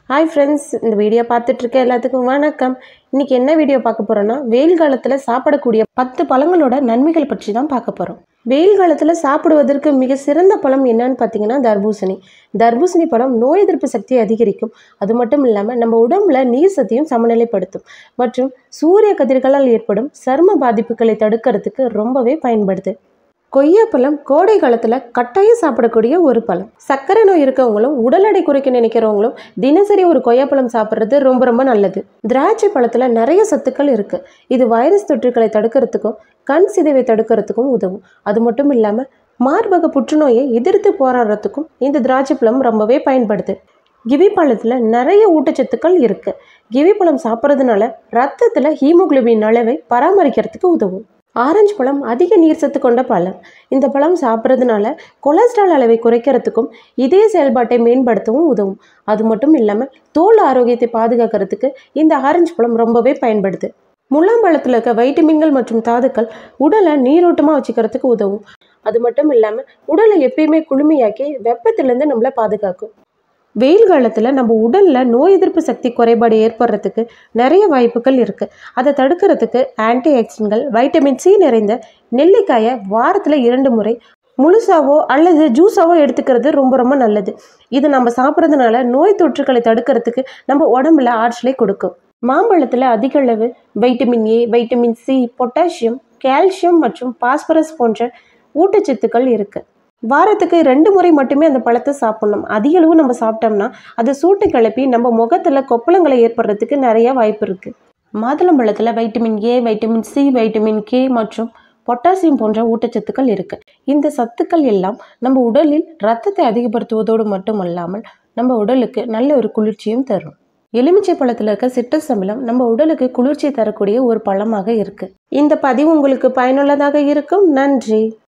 hi friends இந்த video பார்த்துட்டு இருக்க எல்லாத்துக்கும் வணக்கம் இன்னைக்கு என்ன வீடியோ பார்க்க போறோம்னா வெயில் காலத்தில் சாப்பிடக்கூடிய பத்து பழங்களோட நன்மைகள் பற்றி தான் பார்க்க போகிறோம் வெயில் காலத்தில் சாப்பிடுவதற்கு மிக சிறந்த பழம் என்னன்னு பார்த்தீங்கன்னா தர்பூசணி தர்பூசணி பழம் நோய் எதிர்ப்பு சக்தியை அதிகரிக்கும் அது மட்டும் இல்லாமல் நம்ம உடம்புல நீர் சத்தையும் சமநிலைப்படுத்தும் மற்றும் சூரிய கதிர்களால் ஏற்படும் சரும பாதிப்புகளை தடுக்கிறதுக்கு ரொம்பவே பயன்படுது கொய்யாப்பழம் கோடை காலத்தில் கட்டாயம் சாப்பிடக்கூடிய ஒரு பழம் சர்க்கரை நோய் இருக்கவங்களும் உடல் எடை குறைக்க நினைக்கிறவங்களும் தினசரி ஒரு கொய்யாப்பழம் சாப்பிட்றது ரொம்ப ரொம்ப நல்லது திராட்சை பழத்தில் நிறைய சத்துக்கள் இருக்குது இது வைரஸ் தொற்றுகளை தடுக்கிறதுக்கும் கண் சிதைவை தடுக்கிறதுக்கும் உதவும் அது மட்டும் இல்லாமல் மார்பக புற்றுநோயை எதிர்த்து போராடுறதுக்கும் இந்த திராட்சை பழம் ரொம்பவே பயன்படுது கிவி பழத்தில் நிறைய ஊட்டச்சத்துக்கள் இருக்குது கிவி பழம் சாப்பிட்றதுனால ரத்தத்தில் ஹீமோகுளோபின் அளவை பராமரிக்கிறதுக்கு உதவும் ஆரஞ்சு பழம் அதிக நீர் சத்து கொண்ட பழம் இந்த பழம் சாப்பிட்றதுனால கொலஸ்ட்ரால் அளவை குறைக்கிறதுக்கும் இதய செயல்பாட்டை மேம்படுத்தவும் உதவும் அது மட்டும் இல்லாமல் தோல் ஆரோக்கியத்தை பாதுகாக்கிறதுக்கு இந்த ஆரஞ்சு பழம் ரொம்பவே பயன்படுது முலாம்பழத்தில் இருக்க வைட்டமின்கள் மற்றும் தாதுக்கள் உடலை நீரோட்டமாக வச்சுக்கிறதுக்கு உதவும் அது மட்டும் இல்லாமல் உடலை எப்பயுமே குளுமையாக்கி வெப்பத்திலேருந்து நம்மளை பாதுகாக்கும் வெயில் காலத்தில் நம்ம உடலில் நோய் எதிர்ப்பு சக்தி குறைபாடு ஏற்படுறதுக்கு நிறைய வாய்ப்புகள் இருக்குது அதை தடுக்கிறதுக்கு ஆன்டி ஆக்சிடன்கள் வைட்டமின் சி நிறைந்த நெல்லிக்காயை வாரத்தில் இரண்டு முறை முழுசாவோ அல்லது ஜூஸாவோ எடுத்துக்கிறது ரொம்ப ரொம்ப நல்லது இது நம்ம சாப்பிட்றதுனால நோய் தொற்றுகளை தடுக்கிறதுக்கு நம்ம உடம்புல ஆற்றலை கொடுக்கும் மாம்பழத்தில் அதிக அளவு vitamin A vitamin C potassium calcium மற்றும் பாஸ்பரஸ் போன்ற ஊட்டச்சத்துக்கள் இருக்குது வாரத்துக்கு ரெண்டு முறை மட்டுமே அந்த பழத்தை சாப்பிடணும் அதிக அளவு நம்ம சாப்பிட்டோம்னா அது சூட்டை கிளப்பி நம்ம முகத்தில் கொப்பளங்களை ஏற்படுறதுக்கு நிறைய வாய்ப்பு இருக்குது மாதுளம்பழத்தில் vitamin A vitamin C vitamin K மற்றும் பொட்டாசியம் போன்ற ஊட்டச்சத்துக்கள் இருக்குது இந்த சத்துக்கள் எல்லாம் நம்ம உடலில் ரத்தத்தை அதிகப்படுத்துவதோடு மட்டுமல்லாமல் நம்ம உடலுக்கு நல்ல ஒரு குளிர்ச்சியும் தரும் எலுமிச்சை பழத்தில் இருக்க சிட்ரஸ் அமிலம் நம்ம உடலுக்கு குளிர்ச்சி தரக்கூடிய ஒரு பழமாக இருக்குது இந்த பதிவு உங்களுக்கு பயனுள்ளதாக இருக்கும் நன்றி